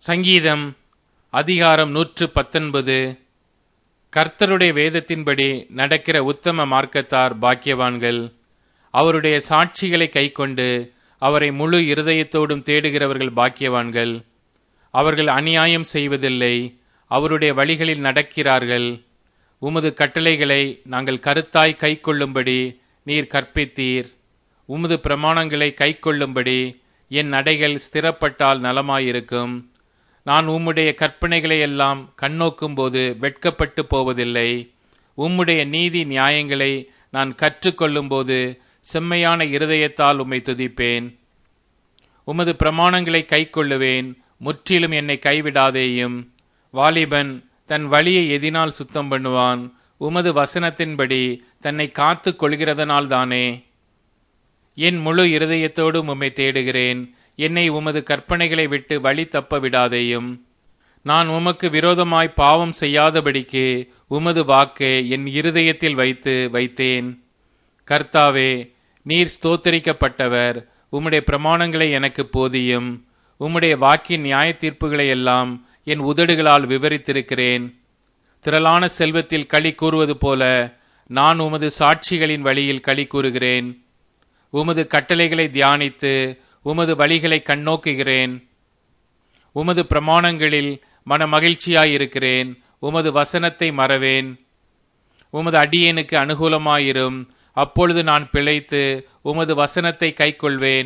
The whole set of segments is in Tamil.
சங்கீதம் அதிகாரம் நூற்று பத்தொன்பது கர்த்தருடைய வேதத்தின்படி நடக்கிற உத்தம மார்க்கத்தார் பாக்கியவான்கள் அவருடைய சாட்சிகளை கைக்கொண்டு அவரை முழு இருதயத்தோடும் தேடுகிறவர்கள் பாக்கியவான்கள் அவர்கள் அநியாயம் செய்வதில்லை அவருடைய வழிகளில் நடக்கிறார்கள் உமது கட்டளைகளை நாங்கள் கருத்தாய் கைக்கொள்ளும்படி நீர் கற்பித்தீர் உமது பிரமாணங்களை கைக்கொள்ளும்படி என் நடைகள் ஸ்திரப்பட்டால் நலமாயிருக்கும் நான் உம்முடைய கற்பனைகளை எல்லாம் கண்ணோக்கும்போது வெட்கப்பட்டு போவதில்லை உம்முடைய நீதி நியாயங்களை நான் கற்றுக்கொள்ளும்போது செம்மையான இருதயத்தால் உம்மை துதிப்பேன் உமது பிரமாணங்களை கைக்கொள்ளுவேன் முற்றிலும் என்னை கைவிடாதேயும் வாலிபன் தன் வழியை எதினால் சுத்தம் பண்ணுவான் உமது வசனத்தின்படி தன்னை காத்து கொள்கிறதனால்தானே என் முழு இருதயத்தோடும் உம்மை தேடுகிறேன் என்னை உமது கற்பனைகளை விட்டு வழி தப்ப விடாதேயும் நான் உமக்கு விரோதமாய் பாவம் செய்யாதபடிக்கு உமது வாக்கை என் இருதயத்தில் வைத்து வைத்தேன் கர்த்தாவே நீர் ஸ்தோத்தரிக்கப்பட்டவர் உம்முடைய பிரமாணங்களை எனக்கு போதியும் உம்முடைய வாக்கின் நியாய தீர்ப்புகளை எல்லாம் என் உதடுகளால் விவரித்திருக்கிறேன் திரளான செல்வத்தில் களி கூறுவது போல நான் உமது சாட்சிகளின் வழியில் களி கூறுகிறேன் உமது கட்டளைகளை தியானித்து உமது வழிகளை கண்ணோக்குகிறேன் உமது பிரமாணங்களில் மன மகிழ்ச்சியாயிருக்கிறேன் உமது வசனத்தை மறவேன் உமது அடியேனுக்கு அனுகூலமாயிரும் அப்பொழுது நான் பிழைத்து உமது வசனத்தை கைக்கொள்வேன்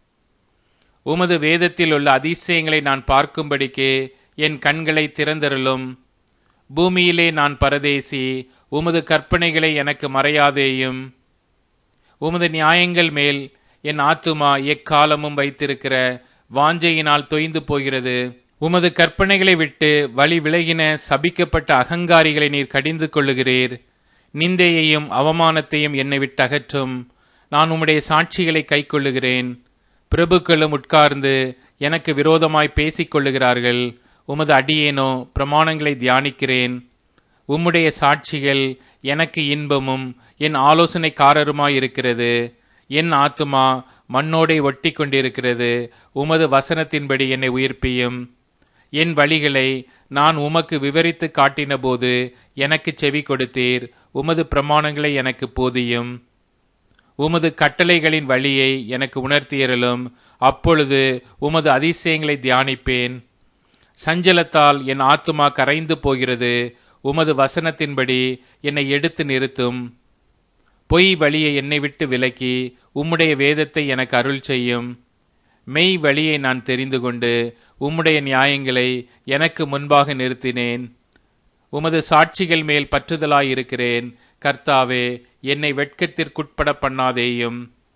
உமது வேதத்தில் உள்ள அதிசயங்களை நான் பார்க்கும்படிக்கு என் கண்களை திறந்தருளும் பூமியிலே நான் பரதேசி உமது கற்பனைகளை எனக்கு மறையாதேயும் உமது நியாயங்கள் மேல் என் ஆத்துமா எக்காலமும் வைத்திருக்கிற வாஞ்சையினால் தொய்ந்து போகிறது உமது கற்பனைகளை விட்டு வழி விலகின சபிக்கப்பட்ட அகங்காரிகளை நீர் கடிந்து கொள்ளுகிறீர் நிந்தையையும் அவமானத்தையும் என்னை விட்டு அகற்றும் நான் உம்முடைய சாட்சிகளை கைக்கொள்ளுகிறேன் பிரபுக்களும் உட்கார்ந்து எனக்கு விரோதமாய் பேசிக் கொள்ளுகிறார்கள் உமது அடியேனோ பிரமாணங்களை தியானிக்கிறேன் உம்முடைய சாட்சிகள் எனக்கு இன்பமும் என் ஆலோசனைக்காரருமாயிருக்கிறது என் ஆத்துமா மண்ணோடே ஒட்டி கொண்டிருக்கிறது உமது வசனத்தின்படி என்னை உயிர்ப்பியும் என் வழிகளை நான் உமக்கு விவரித்து காட்டினபோது எனக்கு செவி கொடுத்தீர் உமது பிரமாணங்களை எனக்கு போதியும் உமது கட்டளைகளின் வழியை எனக்கு உணர்த்தியறலும் அப்பொழுது உமது அதிசயங்களை தியானிப்பேன் சஞ்சலத்தால் என் ஆத்துமா கரைந்து போகிறது உமது வசனத்தின்படி என்னை எடுத்து நிறுத்தும் பொய் வழியை என்னை விட்டு விலக்கி உம்முடைய வேதத்தை எனக்கு அருள் செய்யும் மெய் வழியை நான் தெரிந்து கொண்டு உம்முடைய நியாயங்களை எனக்கு முன்பாக நிறுத்தினேன் உமது சாட்சிகள் மேல் பற்றுதலாயிருக்கிறேன் கர்த்தாவே என்னை வெட்கத்திற்குட்பட பண்ணாதேயும்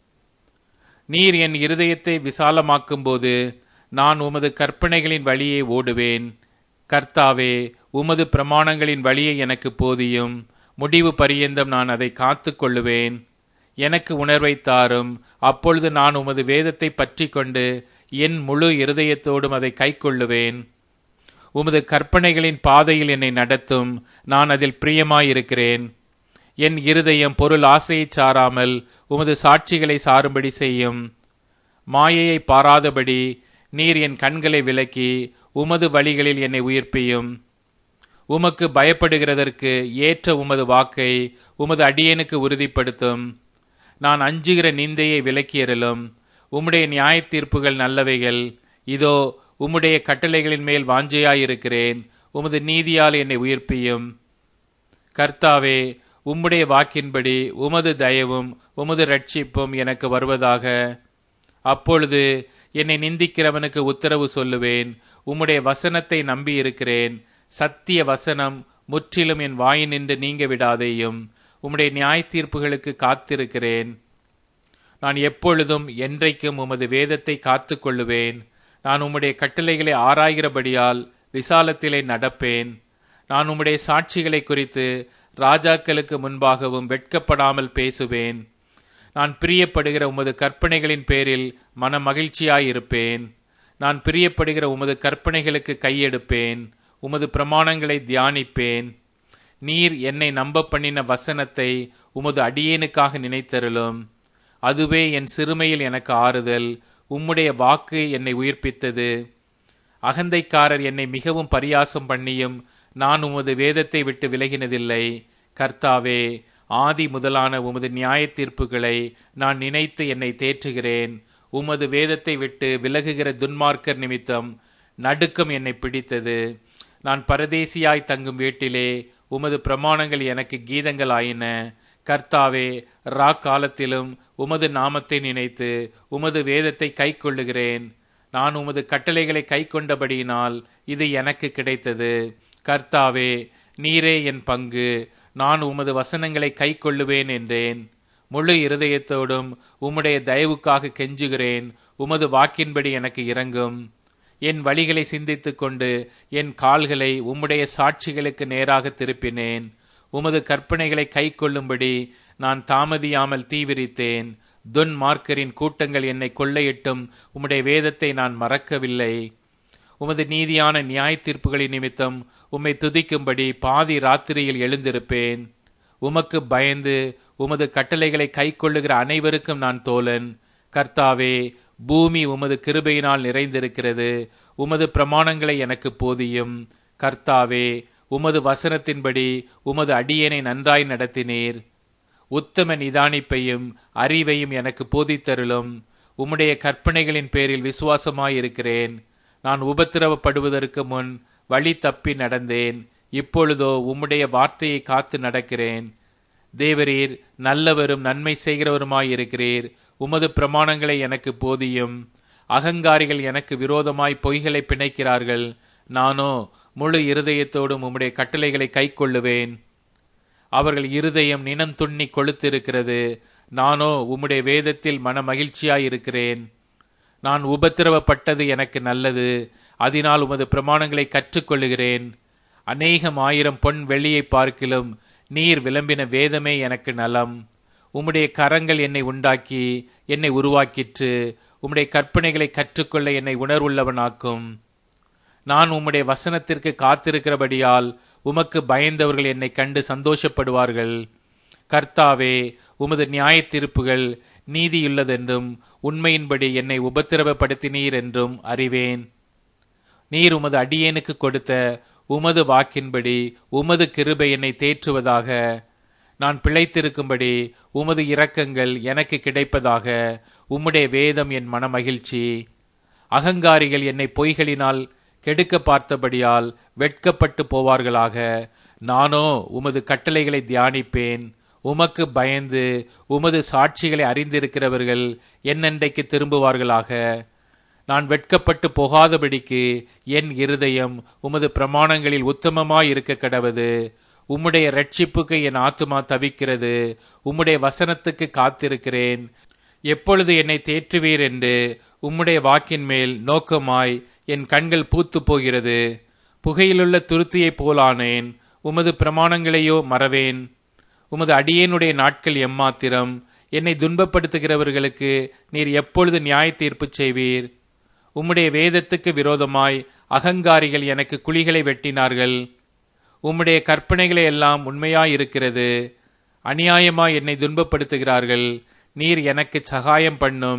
நீர் என் இருதயத்தை விசாலமாக்கும்போது நான் உமது கற்பனைகளின் வழியே ஓடுவேன் கர்த்தாவே உமது பிரமாணங்களின் வழியை எனக்கு போதியும் முடிவு பரியந்தம் நான் அதை காத்து கொள்ளுவேன் எனக்கு உணர்வை தாரும் அப்பொழுது நான் உமது வேதத்தை பற்றி கொண்டு என் முழு இருதயத்தோடும் அதை கைக்கொள்ளுவேன் உமது கற்பனைகளின் பாதையில் என்னை நடத்தும் நான் அதில் பிரியமாயிருக்கிறேன் என் இருதயம் பொருள் ஆசையை சாராமல் உமது சாட்சிகளை சாரும்படி செய்யும் மாயையை பாராதபடி நீர் என் கண்களை விலக்கி உமது வழிகளில் என்னை உயிர்ப்பியும் உமக்கு பயப்படுகிறதற்கு ஏற்ற உமது வாக்கை உமது அடியேனுக்கு உறுதிப்படுத்தும் நான் அஞ்சுகிற நிந்தையை விலக்கியறலும் உம்முடைய நியாய தீர்ப்புகள் நல்லவைகள் இதோ உம்முடைய கட்டளைகளின் மேல் வாஞ்சையாயிருக்கிறேன் உமது நீதியால் என்னை உயிர்ப்பியும் கர்த்தாவே உம்முடைய வாக்கின்படி உமது தயவும் உமது ரட்சிப்பும் எனக்கு வருவதாக அப்பொழுது என்னை நிந்திக்கிறவனுக்கு உத்தரவு சொல்லுவேன் உம்முடைய வசனத்தை நம்பி இருக்கிறேன் சத்திய வசனம் முற்றிலும் என் வாயினின்று நீங்க விடாதேயும் உம்முடைய நியாய தீர்ப்புகளுக்கு காத்திருக்கிறேன் நான் எப்பொழுதும் என்றைக்கும் உமது வேதத்தை காத்து கொள்ளுவேன் நான் உம்முடைய கட்டளைகளை ஆராய்கிறபடியால் விசாலத்திலே நடப்பேன் நான் உம்முடைய சாட்சிகளை குறித்து ராஜாக்களுக்கு முன்பாகவும் வெட்கப்படாமல் பேசுவேன் நான் பிரியப்படுகிற உமது கற்பனைகளின் பேரில் மன மகிழ்ச்சியாயிருப்பேன் நான் பிரியப்படுகிற உமது கற்பனைகளுக்கு கையெடுப்பேன் உமது பிரமாணங்களை தியானிப்பேன் நீர் என்னை நம்ப பண்ணின வசனத்தை உமது அடியேனுக்காக நினைத்தருளும் அதுவே என் சிறுமையில் எனக்கு ஆறுதல் உம்முடைய வாக்கு என்னை உயிர்ப்பித்தது அகந்தைக்காரர் என்னை மிகவும் பரியாசம் பண்ணியும் நான் உமது வேதத்தை விட்டு விலகினதில்லை கர்த்தாவே ஆதி முதலான உமது நியாய தீர்ப்புகளை நான் நினைத்து என்னை தேற்றுகிறேன் உமது வேதத்தை விட்டு விலகுகிற துன்மார்க்கர் நிமித்தம் நடுக்கம் என்னை பிடித்தது நான் பரதேசியாய் தங்கும் வீட்டிலே உமது பிரமாணங்கள் எனக்கு கீதங்கள் ஆயின கர்த்தாவே ரா காலத்திலும் உமது நாமத்தை நினைத்து உமது வேதத்தை கை கொள்ளுகிறேன் நான் உமது கட்டளைகளை கை கொண்டபடியினால் இது எனக்கு கிடைத்தது கர்த்தாவே நீரே என் பங்கு நான் உமது வசனங்களை கை கொள்ளுவேன் என்றேன் முழு இருதயத்தோடும் உம்முடைய தயவுக்காக கெஞ்சுகிறேன் உமது வாக்கின்படி எனக்கு இறங்கும் என் வழிகளை சிந்தித்துக் கொண்டு என் கால்களை உம்முடைய சாட்சிகளுக்கு நேராக திருப்பினேன் உமது கற்பனைகளை கை கொள்ளும்படி நான் தாமதியாமல் தீவிரித்தேன் துன் மார்க்கரின் கூட்டங்கள் என்னை கொள்ளையிட்டும் உம்முடைய வேதத்தை நான் மறக்கவில்லை உமது நீதியான நியாய தீர்ப்புகளின் நிமித்தம் உம்மை துதிக்கும்படி பாதி ராத்திரியில் எழுந்திருப்பேன் உமக்கு பயந்து உமது கட்டளைகளை கை கொள்ளுகிற அனைவருக்கும் நான் தோழன் கர்த்தாவே பூமி உமது கிருபையினால் நிறைந்திருக்கிறது உமது பிரமாணங்களை எனக்கு போதியும் கர்த்தாவே உமது வசனத்தின்படி உமது அடியனை நன்றாய் நடத்தினீர் உத்தம நிதானிப்பையும் அறிவையும் எனக்கு போதித்தருளும் உம்முடைய கற்பனைகளின் பேரில் விசுவாசமாயிருக்கிறேன் நான் உபத்திரவப்படுவதற்கு முன் வழி தப்பி நடந்தேன் இப்பொழுதோ உம்முடைய வார்த்தையை காத்து நடக்கிறேன் தேவரீர் நல்லவரும் நன்மை செய்கிறவருமாயிருக்கிறீர் உமது பிரமாணங்களை எனக்கு போதியும் அகங்காரிகள் எனக்கு விரோதமாய் பொய்களை பிணைக்கிறார்கள் நானோ முழு இருதயத்தோடும் உம்முடைய கட்டளைகளை கை கொள்ளுவேன் அவர்கள் இருதயம் நினம் துண்ணி கொளுத்திருக்கிறது நானோ உம்முடைய வேதத்தில் மன மகிழ்ச்சியாயிருக்கிறேன் நான் உபத்திரவப்பட்டது எனக்கு நல்லது அதனால் உமது பிரமாணங்களை கற்றுக்கொள்ளுகிறேன் அநேகம் ஆயிரம் பொன் வெள்ளியை பார்க்கிலும் நீர் விளம்பின வேதமே எனக்கு நலம் உம்முடைய கரங்கள் என்னை உண்டாக்கி என்னை உருவாக்கிற்று உம்முடைய கற்பனைகளை கற்றுக்கொள்ள என்னை உணர்வுள்ளவனாக்கும் நான் உம்முடைய வசனத்திற்கு காத்திருக்கிறபடியால் உமக்கு பயந்தவர்கள் என்னை கண்டு சந்தோஷப்படுவார்கள் கர்த்தாவே உமது நியாய தீர்ப்புகள் நீதியுள்ளதென்றும் உண்மையின்படி என்னை உபத்திரவப்படுத்தினீர் என்றும் அறிவேன் நீர் உமது அடியேனுக்கு கொடுத்த உமது வாக்கின்படி உமது கிருபை என்னை தேற்றுவதாக நான் பிழைத்திருக்கும்படி உமது இரக்கங்கள் எனக்கு கிடைப்பதாக உம்முடைய வேதம் என் மனமகிழ்ச்சி அகங்காரிகள் என்னை பொய்களினால் கெடுக்க பார்த்தபடியால் வெட்கப்பட்டு போவார்களாக நானோ உமது கட்டளைகளை தியானிப்பேன் உமக்கு பயந்து உமது சாட்சிகளை அறிந்திருக்கிறவர்கள் என்னென்றைக்கு திரும்புவார்களாக நான் வெட்கப்பட்டு போகாதபடிக்கு என் இருதயம் உமது பிரமாணங்களில் உத்தமமாயிருக்க கடவது உம்முடைய ரட்சிப்புக்கு என் ஆத்துமா தவிக்கிறது உம்முடைய வசனத்துக்கு காத்திருக்கிறேன் எப்பொழுது என்னை தேற்றுவீர் என்று உம்முடைய வாக்கின் மேல் நோக்கமாய் என் கண்கள் பூத்து போகிறது புகையிலுள்ள துருத்தியைப் போலானேன் உமது பிரமாணங்களையோ மறவேன் உமது அடியேனுடைய நாட்கள் எம்மாத்திரம் என்னை துன்பப்படுத்துகிறவர்களுக்கு நீர் எப்பொழுது நியாய தீர்ப்பு செய்வீர் உம்முடைய வேதத்துக்கு விரோதமாய் அகங்காரிகள் எனக்கு குழிகளை வெட்டினார்கள் உம்முடைய கற்பனைகளை எல்லாம் உண்மையாயிருக்கிறது அநியாயமாய் என்னை துன்பப்படுத்துகிறார்கள் நீர் எனக்கு சகாயம் பண்ணும்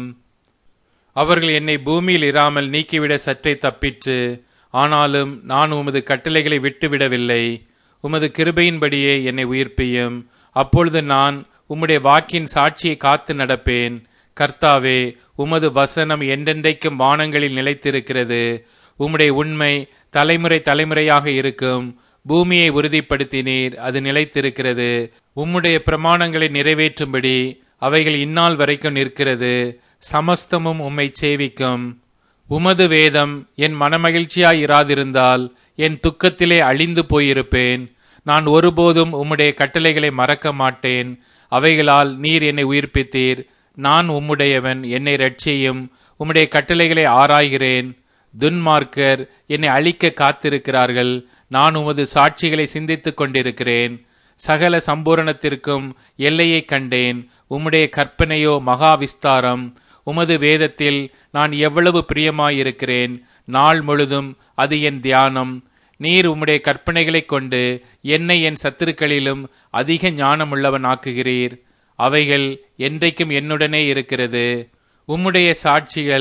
அவர்கள் என்னை பூமியில் இராமல் நீக்கிவிட சற்றே தப்பிற்று ஆனாலும் நான் உமது கட்டளைகளை விட்டுவிடவில்லை உமது கிருபையின்படியே என்னை உயிர்ப்பியும் அப்பொழுது நான் உம்முடைய வாக்கின் சாட்சியை காத்து நடப்பேன் கர்த்தாவே உமது வசனம் என்றென்றைக்கும் வானங்களில் நிலைத்திருக்கிறது உம்முடைய உண்மை தலைமுறை தலைமுறையாக இருக்கும் பூமியை உறுதிப்படுத்தினீர் அது நிலைத்திருக்கிறது உம்முடைய பிரமாணங்களை நிறைவேற்றும்படி அவைகள் இந்நாள் வரைக்கும் நிற்கிறது சமஸ்தமும் உம்மை சேவிக்கும் உமது வேதம் என் மனமகிழ்ச்சியாயிராதிருந்தால் என் துக்கத்திலே அழிந்து போயிருப்பேன் நான் ஒருபோதும் உம்முடைய கட்டளைகளை மறக்க மாட்டேன் அவைகளால் நீர் என்னை உயிர்ப்பித்தீர் நான் உம்முடையவன் என்னை ரட்சியும் உம்முடைய கட்டளைகளை ஆராய்கிறேன் துன்மார்க்கர் என்னை அழிக்க காத்திருக்கிறார்கள் நான் உமது சாட்சிகளை சிந்தித்துக் கொண்டிருக்கிறேன் சகல சம்பூரணத்திற்கும் எல்லையை கண்டேன் உம்முடைய கற்பனையோ மகா விஸ்தாரம் உமது வேதத்தில் நான் எவ்வளவு பிரியமாயிருக்கிறேன் நாள் முழுதும் அது என் தியானம் நீர் உம்முடைய கற்பனைகளைக் கொண்டு என்னை என் சத்துருக்களிலும் அதிக ஞானமுள்ளவன் ஆக்குகிறீர் அவைகள் என்றைக்கும் என்னுடனே இருக்கிறது உம்முடைய சாட்சிகள்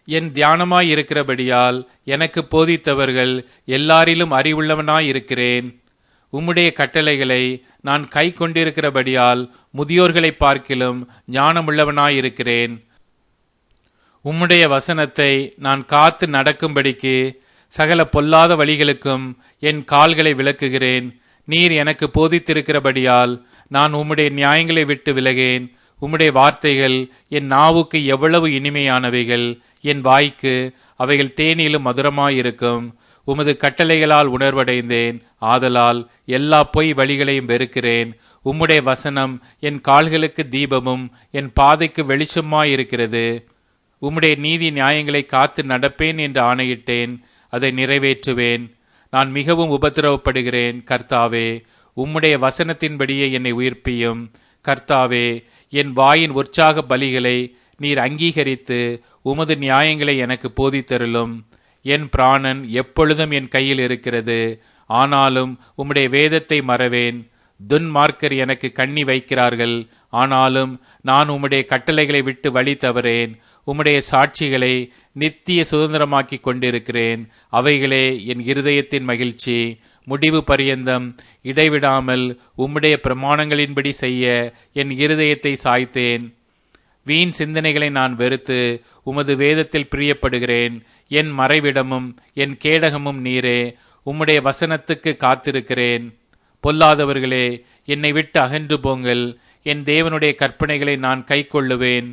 என் தியானமாயிருக்கிறபடியால் எனக்கு போதித்தவர்கள் எல்லாரிலும் அறிவுள்ளவனாயிருக்கிறேன் உம்முடைய கட்டளைகளை நான் கை கொண்டிருக்கிறபடியால் முதியோர்களை பார்க்கிலும் ஞானமுள்ளவனாயிருக்கிறேன் உம்முடைய வசனத்தை நான் காத்து நடக்கும்படிக்கு சகல பொல்லாத வழிகளுக்கும் என் கால்களை விளக்குகிறேன் நீர் எனக்கு போதித்திருக்கிறபடியால் நான் உம்முடைய நியாயங்களை விட்டு விலகேன் உம்முடைய வார்த்தைகள் என் நாவுக்கு எவ்வளவு இனிமையானவைகள் என் வாய்க்கு அவைகள் தேனிலும் மதுரமாயிருக்கும் உமது கட்டளைகளால் உணர்வடைந்தேன் ஆதலால் எல்லா பொய் வழிகளையும் வெறுக்கிறேன் உம்முடைய வசனம் என் கால்களுக்கு தீபமும் என் பாதைக்கு வெளிச்சமாயிருக்கிறது உம்முடைய நீதி நியாயங்களை காத்து நடப்பேன் என்று ஆணையிட்டேன் அதை நிறைவேற்றுவேன் நான் மிகவும் உபத்திரவப்படுகிறேன் கர்த்தாவே உம்முடைய வசனத்தின்படியே என்னை உயிர்ப்பியும் கர்த்தாவே என் வாயின் உற்சாக பலிகளை நீர் அங்கீகரித்து உமது நியாயங்களை எனக்கு போதித்தருளும் என் பிராணன் எப்பொழுதும் என் கையில் இருக்கிறது ஆனாலும் உம்முடைய வேதத்தை மறவேன் துன்மார்க்கர் எனக்கு கண்ணி வைக்கிறார்கள் ஆனாலும் நான் உம்முடைய கட்டளைகளை விட்டு வழி தவறேன் உம்முடைய சாட்சிகளை நித்திய சுதந்திரமாக்கி கொண்டிருக்கிறேன் அவைகளே என் இருதயத்தின் மகிழ்ச்சி முடிவு பரியந்தம் இடைவிடாமல் உம்முடைய பிரமாணங்களின்படி செய்ய என் இருதயத்தை சாய்த்தேன் வீண் சிந்தனைகளை நான் வெறுத்து உமது வேதத்தில் பிரியப்படுகிறேன் என் மறைவிடமும் என் கேடகமும் நீரே உம்முடைய வசனத்துக்கு காத்திருக்கிறேன் பொல்லாதவர்களே என்னை விட்டு அகன்று போங்கள் என் தேவனுடைய கற்பனைகளை நான் கைக்கொள்ளுவேன்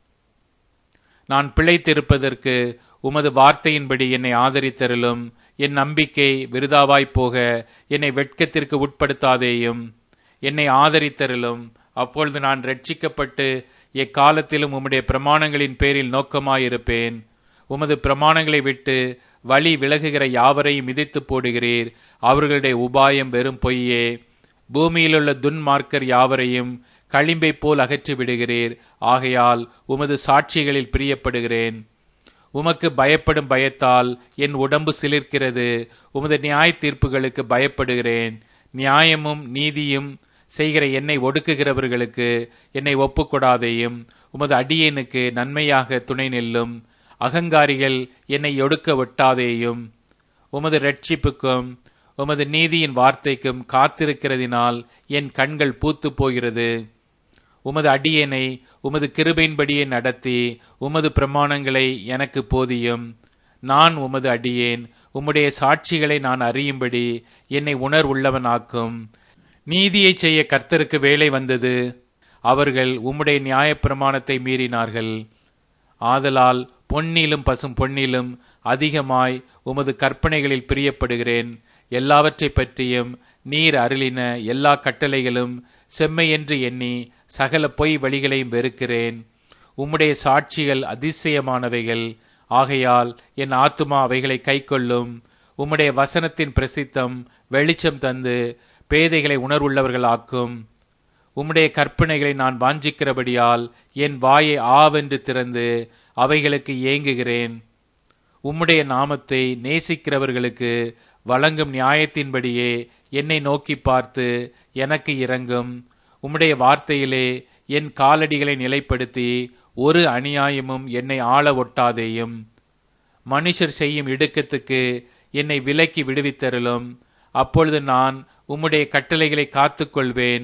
நான் பிழைத்திருப்பதற்கு உமது வார்த்தையின்படி என்னை ஆதரித்தருளும் என் நம்பிக்கை விருதாவாய்ப் போக என்னை வெட்கத்திற்கு உட்படுத்தாதேயும் என்னை ஆதரித்தருளும் அப்பொழுது நான் ரட்சிக்கப்பட்டு எக்காலத்திலும் உம்முடைய பிரமாணங்களின் பேரில் நோக்கமாயிருப்பேன் உமது பிரமாணங்களை விட்டு வழி விலகுகிற யாவரையும் மிதித்து போடுகிறீர் அவர்களுடைய உபாயம் வெறும் பொய்யே பூமியிலுள்ள துன்மார்க்கர் யாவரையும் களிம்பை போல் அகற்றி விடுகிறீர் ஆகையால் உமது சாட்சிகளில் பிரியப்படுகிறேன் உமக்கு பயப்படும் பயத்தால் என் உடம்பு சிலிர்க்கிறது உமது நியாய தீர்ப்புகளுக்கு பயப்படுகிறேன் நியாயமும் நீதியும் செய்கிற என்னை ஒடுக்குகிறவர்களுக்கு என்னை ஒப்புக்கொடாதேயும் உமது அடியேனுக்கு நன்மையாக துணை நில்லும் அகங்காரிகள் என்னை ஒடுக்க விட்டாதேயும் உமது ரட்சிப்புக்கும் உமது நீதியின் வார்த்தைக்கும் காத்திருக்கிறதினால் என் கண்கள் பூத்து போகிறது உமது அடியேனை உமது கிருபையின்படியே நடத்தி உமது பிரமாணங்களை எனக்கு போதியும் நான் உமது அடியேன் உம்முடைய சாட்சிகளை நான் அறியும்படி என்னை உணர்வுள்ளவனாக்கும் நீதியை செய்ய கர்த்தருக்கு வேலை வந்தது அவர்கள் உம்முடைய நியாயப்பிரமாணத்தை மீறினார்கள் ஆதலால் பொன்னிலும் பசும் பொன்னிலும் அதிகமாய் உமது கற்பனைகளில் பிரியப்படுகிறேன் எல்லாவற்றை பற்றியும் நீர் அருளின எல்லா கட்டளைகளும் செம்மையென்று எண்ணி சகல பொய் வழிகளையும் வெறுக்கிறேன் உம்முடைய சாட்சிகள் அதிசயமானவைகள் ஆகையால் என் ஆத்துமா அவைகளை கைக்கொள்ளும் உம்முடைய வசனத்தின் பிரசித்தம் வெளிச்சம் தந்து பேதைகளை உணர்வுள்ளவர்கள் ஆக்கும் உம்முடைய கற்பனைகளை நான் வாஞ்சிக்கிறபடியால் என் வாயை ஆவென்று திறந்து அவைகளுக்கு ஏங்குகிறேன் உம்முடைய நாமத்தை நேசிக்கிறவர்களுக்கு வழங்கும் நியாயத்தின்படியே என்னை நோக்கி பார்த்து எனக்கு இறங்கும் உம்முடைய வார்த்தையிலே என் காலடிகளை நிலைப்படுத்தி ஒரு அநியாயமும் என்னை ஆள ஒட்டாதேயும் மனுஷர் செய்யும் இடுக்கத்துக்கு என்னை விலக்கி விடுவித்தருளும் அப்பொழுது நான் உம்முடைய கட்டளைகளை காத்துக்கொள்வேன்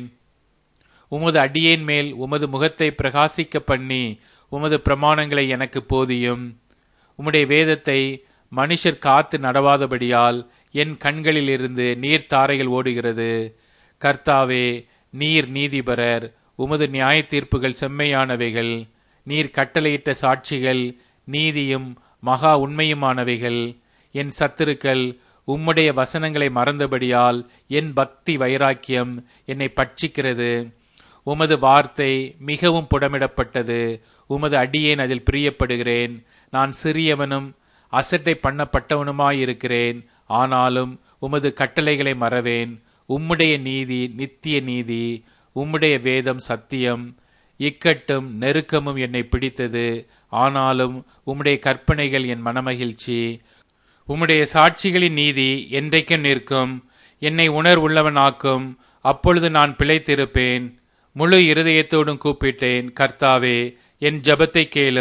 உமது அடியேன் மேல் உமது முகத்தை பிரகாசிக்க பண்ணி உமது பிரமாணங்களை எனக்கு போதியும் உம்முடைய வேதத்தை மனுஷர் காத்து நடவாதபடியால் என் கண்களிலிருந்து நீர் தாரைகள் ஓடுகிறது கர்த்தாவே நீர் நீதிபரர் உமது நியாய தீர்ப்புகள் செம்மையானவைகள் நீர் கட்டளையிட்ட சாட்சிகள் நீதியும் மகா உண்மையுமானவைகள் என் சத்துருக்கள் உம்முடைய வசனங்களை மறந்தபடியால் என் பக்தி வைராக்கியம் என்னை பட்சிக்கிறது உமது வார்த்தை மிகவும் புடமிடப்பட்டது உமது அடியேன் அதில் பிரியப்படுகிறேன் நான் சிறியவனும் அசட்டை பண்ணப்பட்டவனுமாயிருக்கிறேன் ஆனாலும் உமது கட்டளைகளை மறவேன் உம்முடைய நீதி நித்திய நீதி உம்முடைய வேதம் சத்தியம் இக்கட்டும் நெருக்கமும் என்னை பிடித்தது ஆனாலும் உம்முடைய கற்பனைகள் என் மனமகிழ்ச்சி உம்முடைய சாட்சிகளின் நீதி என்றைக்கும் நிற்கும் என்னை உணர்வுள்ளவனாக்கும் அப்பொழுது நான் பிழைத்திருப்பேன் முழு இருதயத்தோடும் கூப்பிட்டேன் கர்த்தாவே என் ஜபத்தை கேளும்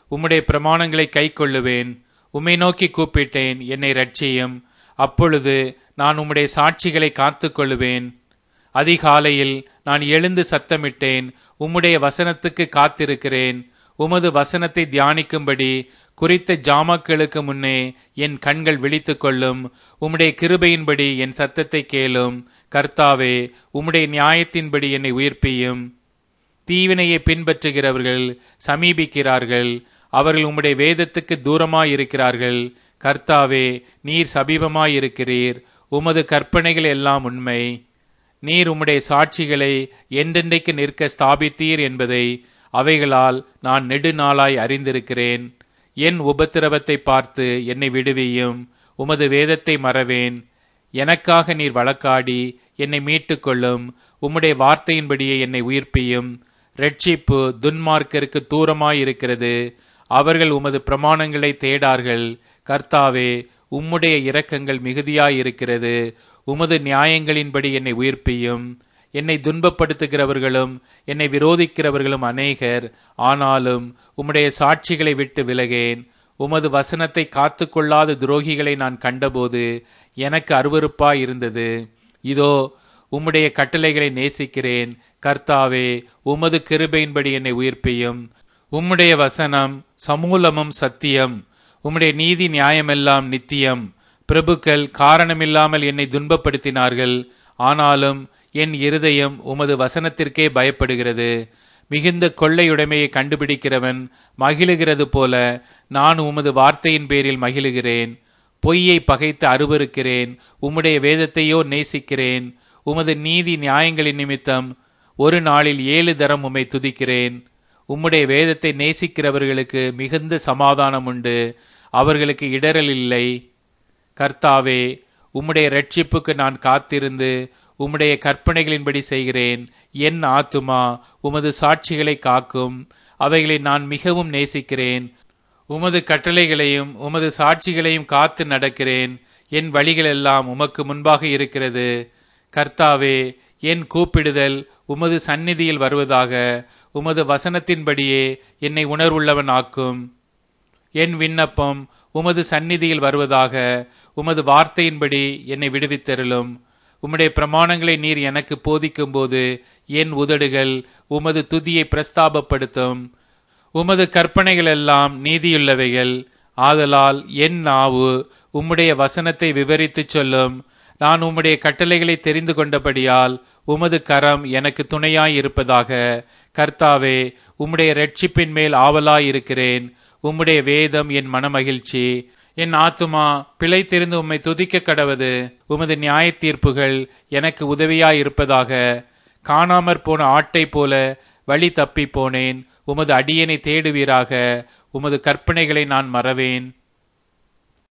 உம்முடைய பிரமாணங்களை கைக்கொள்ளுவேன் உம்மை நோக்கி கூப்பிட்டேன் என்னை ரட்சியும் அப்பொழுது நான் உம்முடைய சாட்சிகளை காத்துக்கொள்ளுவேன் அதிகாலையில் நான் எழுந்து சத்தமிட்டேன் உம்முடைய வசனத்துக்கு காத்திருக்கிறேன் உமது வசனத்தை தியானிக்கும்படி குறித்த ஜாமாக்களுக்கு முன்னே என் கண்கள் விழித்துக் கொள்ளும் உம்முடைய கிருபையின்படி என் சத்தத்தை கேளும் கர்த்தாவே உம்முடைய நியாயத்தின்படி என்னை உயிர்ப்பியும் தீவினையை பின்பற்றுகிறவர்கள் சமீபிக்கிறார்கள் அவர்கள் உம்முடைய வேதத்துக்கு தூரமாயிருக்கிறார்கள் கர்த்தாவே நீர் சமீபமாயிருக்கிறீர் உமது கற்பனைகள் எல்லாம் உண்மை நீர் உம்முடைய சாட்சிகளை என்றென்றைக்கு நிற்க ஸ்தாபித்தீர் என்பதை அவைகளால் நான் நெடுநாளாய் அறிந்திருக்கிறேன் என் உபத்திரவத்தை பார்த்து என்னை விடுவியும் உமது வேதத்தை மறவேன் எனக்காக நீர் வழக்காடி என்னை மீட்டுக்கொள்ளும் உம்முடைய வார்த்தையின்படியே என்னை உயிர்ப்பியும் ரட்சிப்பு துன்மார்க்கருக்கு தூரமாயிருக்கிறது அவர்கள் உமது பிரமாணங்களை தேடார்கள் கர்த்தாவே உம்முடைய இரக்கங்கள் மிகுதியாயிருக்கிறது உமது நியாயங்களின்படி என்னை உயிர்ப்பியும் என்னை துன்பப்படுத்துகிறவர்களும் என்னை விரோதிக்கிறவர்களும் அநேகர் ஆனாலும் உம்முடைய சாட்சிகளை விட்டு விலகேன் உமது வசனத்தை காத்து கொள்ளாத துரோகிகளை நான் கண்டபோது எனக்கு அருவறுப்பாய் இருந்தது இதோ உம்முடைய கட்டளைகளை நேசிக்கிறேன் கர்த்தாவே உமது கிருபையின்படி என்னை உயிர்ப்பியும் உம்முடைய வசனம் சமூலமும் சத்தியம் உம்முடைய நீதி நியாயமெல்லாம் நித்தியம் பிரபுக்கள் காரணமில்லாமல் என்னை துன்பப்படுத்தினார்கள் ஆனாலும் என் இருதயம் உமது வசனத்திற்கே பயப்படுகிறது மிகுந்த கொள்ளையுடைமையை கண்டுபிடிக்கிறவன் மகிழுகிறது போல நான் உமது வார்த்தையின் பேரில் மகிழுகிறேன் பொய்யை பகைத்து அருவருக்கிறேன் உம்முடைய வேதத்தையோ நேசிக்கிறேன் உமது நீதி நியாயங்களின் நிமித்தம் ஒரு நாளில் ஏழு தரம் உம்மை துதிக்கிறேன் உம்முடைய வேதத்தை நேசிக்கிறவர்களுக்கு மிகுந்த சமாதானம் உண்டு அவர்களுக்கு இடரல் இல்லை கர்த்தாவே உம்முடைய ரட்சிப்புக்கு நான் காத்திருந்து உம்முடைய கற்பனைகளின்படி செய்கிறேன் என் ஆத்துமா உமது சாட்சிகளை காக்கும் அவைகளை நான் மிகவும் நேசிக்கிறேன் உமது கட்டளைகளையும் உமது சாட்சிகளையும் காத்து நடக்கிறேன் என் வழிகளெல்லாம் உமக்கு முன்பாக இருக்கிறது கர்த்தாவே என் கூப்பிடுதல் உமது சந்நிதியில் வருவதாக உமது வசனத்தின்படியே என்னை உணர்வுள்ளவன் ஆக்கும் என் விண்ணப்பம் உமது சந்நிதியில் வருவதாக உமது வார்த்தையின்படி என்னை விடுவித்தருளும் உம்முடைய பிரமாணங்களை நீர் எனக்கு போதிக்கும்போது என் உதடுகள் உமது துதியை பிரஸ்தாபப்படுத்தும் உமது கற்பனைகள் எல்லாம் நீதியுள்ளவைகள் ஆதலால் என் நாவு உம்முடைய வசனத்தை விவரித்துச் சொல்லும் நான் உம்முடைய கட்டளைகளை தெரிந்து கொண்டபடியால் உமது கரம் எனக்கு துணையாயிருப்பதாக கர்த்தாவே உம்முடைய ரட்சிப்பின் மேல் ஆவலாயிருக்கிறேன் உம்முடைய வேதம் என் மனமகிழ்ச்சி என் ஆத்துமா பிழை தெரிந்து உம்மை துதிக்க கடவது உமது நியாய தீர்ப்புகள் எனக்கு உதவியாயிருப்பதாக காணாமற் போன ஆட்டை போல வழி தப்பி போனேன் உமது அடியனை தேடுவீராக உமது கற்பனைகளை நான் மறவேன்